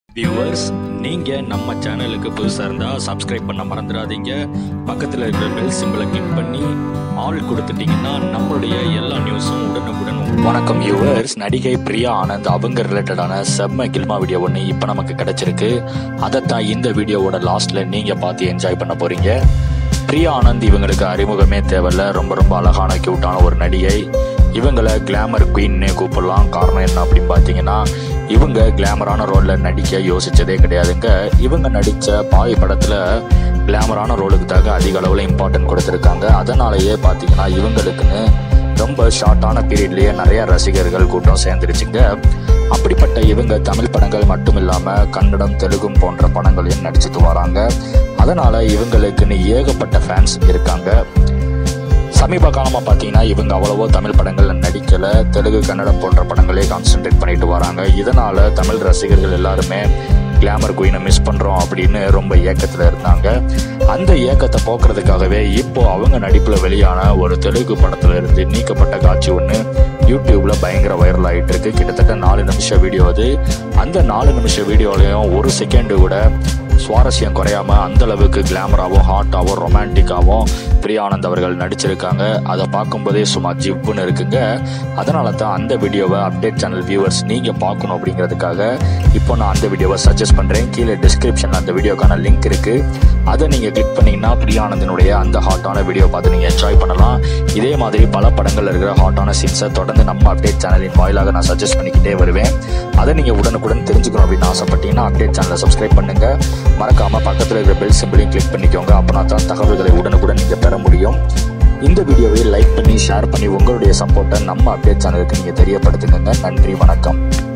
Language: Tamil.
வியூவர்ஸ் நீங்க நம்ம சேனலுக்கு புதுசா இருந்தா சப்ஸ்கிரைப் பண்ண மறந்துடாதீங்க பக்கத்துல இருக்கிற பெல் சிம்பிளை கிளிக் பண்ணி ஆல் கொடுத்துட்டீங்கன்னா நம்மளுடைய எல்லா நியூஸும் உடனுக்குடன் உங்க- வணக்கம் வியூவர்ஸ் நடிகை பிரியா ஆனந்த் அவங்க ரிலேட்டடான செம்ம கில்மா வீடியோ ஒன்று இப்போ நமக்கு கிடைச்சிருக்கு அதைத்தான் இந்த வீடியோவோட லாஸ்ட்ல நீங்க பார்த்து என்ஜாய் பண்ண போறீங்க பிரியா ஆனந்த் இவங்களுக்கு அறிமுகமே தேவையில்ல ரொம்ப ரொம்ப அழகான கியூட்டான ஒரு நடிகை இவங்களை கிளாமர் குயின்னே கூப்பிடலாம் காரணம் என்ன அப்படின்னு பார்த்தீங்கன்னா இவங்க கிளாமரான ரோல்ல நடிக்க யோசிச்சதே கிடையாதுங்க இவங்க நடிச்ச பாய் படத்துல கிளாமரான ரோலுக்கு தக்க அதிக அளவில் இம்பார்ட்டன்ட் கொடுத்துருக்காங்க அதனாலேயே பார்த்தீங்கன்னா இவங்களுக்குன்னு ரொம்ப ஷார்ட்டான பீரியட்லயே நிறைய ரசிகர்கள் கூட்டம் சேர்ந்துருச்சுங்க அப்படிப்பட்ட இவங்க தமிழ் படங்கள் மட்டும் இல்லாம கன்னடம் தெலுங்கும் போன்ற படங்களையும் நடிச்சிட்டு வராங்க அதனால இவங்களுக்குன்னு ஏகப்பட்ட ஃபேன்ஸ் இருக்காங்க சமீப காலமாக பார்த்தீங்கன்னா இவங்க அவ்வளவோ தமிழ் படங்கள்ல நடிக்கல தெலுங்கு கன்னடம் போன்ற படங்களே கான்சென்ட்ரேட் பண்ணிட்டு வராங்க இதனால தமிழ் ரசிகர்கள் எல்லாருமே கிளாமர் குயினை மிஸ் பண்றோம் அப்படின்னு ரொம்ப ஏக்கத்துல இருந்தாங்க அந்த ஏக்கத்தை போக்குறதுக்காகவே இப்போ அவங்க நடிப்புல வெளியான ஒரு தெலுங்கு படத்துல இருந்து நீக்கப்பட்ட காட்சி ஒன்று யூடியூப்ல பயங்கர வைரல் ஆயிட்டு இருக்கு கிட்டத்தட்ட நாலு நிமிஷம் வீடியோ அது அந்த நாலு நிமிஷம் வீடியோலையும் ஒரு செகண்ட் கூட சுவாரஸ்யம் குறையாம அந்த அளவுக்கு கிளாமராகவும் ஹாட்டாகவும் ரொமான்டிக்காகவும் பிரியானந்த் அவர்கள் நடிச்சிருக்காங்க அதை பார்க்கும்போதே சும்மா ஜிவ்வுன்னு இருக்குங்க அதனால தான் அந்த வீடியோவை அப்டேட் சேனல் வியூவர்ஸ் நீங்க பார்க்கணும் அப்படிங்கிறதுக்காக இப்போ நான் அந்த வீடியோவை சஜஸ்ட் பண்றேன் கீழே டிஸ்கிரிப்ஷன்ல அந்த வீடியோக்கான லிங்க் இருக்கு அதை நீங்க கிளிக் பண்ணீங்கன்னா பிரியானந்தினுடைய அந்த ஹாட்டான வீடியோ பார்த்து நீங்க என்ஜாய் பண்ணலாம் இதே மாதிரி பல படங்கள்ல இருக்கிற ஹாட்டான சீன்ஸை தொடர்ந்து நம்ம அப்டேட் சேனலின் வாயிலாக நான் சஜஸ்ட் பண்ணிக்கிட்டே வருவேன் அதை நீங்க உடனுக்குடன் தெரிஞ்சுக்கணும் அப்படின்னு ஆசைப்பட்டீங்கன்னா அப்டேட் சேனலை சப்ஸ்கிரைப் பண்ணுங்க மறக்காம பக்கத்தில் இருக்கிற பெல் சிம்பிளையும் கிளிக் பண்ணிக்கோங்க அப்பனா தான் தகவல்களை உடனுக்குடன் நீங்க பெற முடியும் இந்த வீடியோவை லைக் பண்ணி ஷேர் பண்ணி உங்களுடைய சப்போர்ட்டை நம்ம அப்டேட் சேனலுக்கு நீங்க தெரியப்படுத்துங்க நன்றி வணக்கம்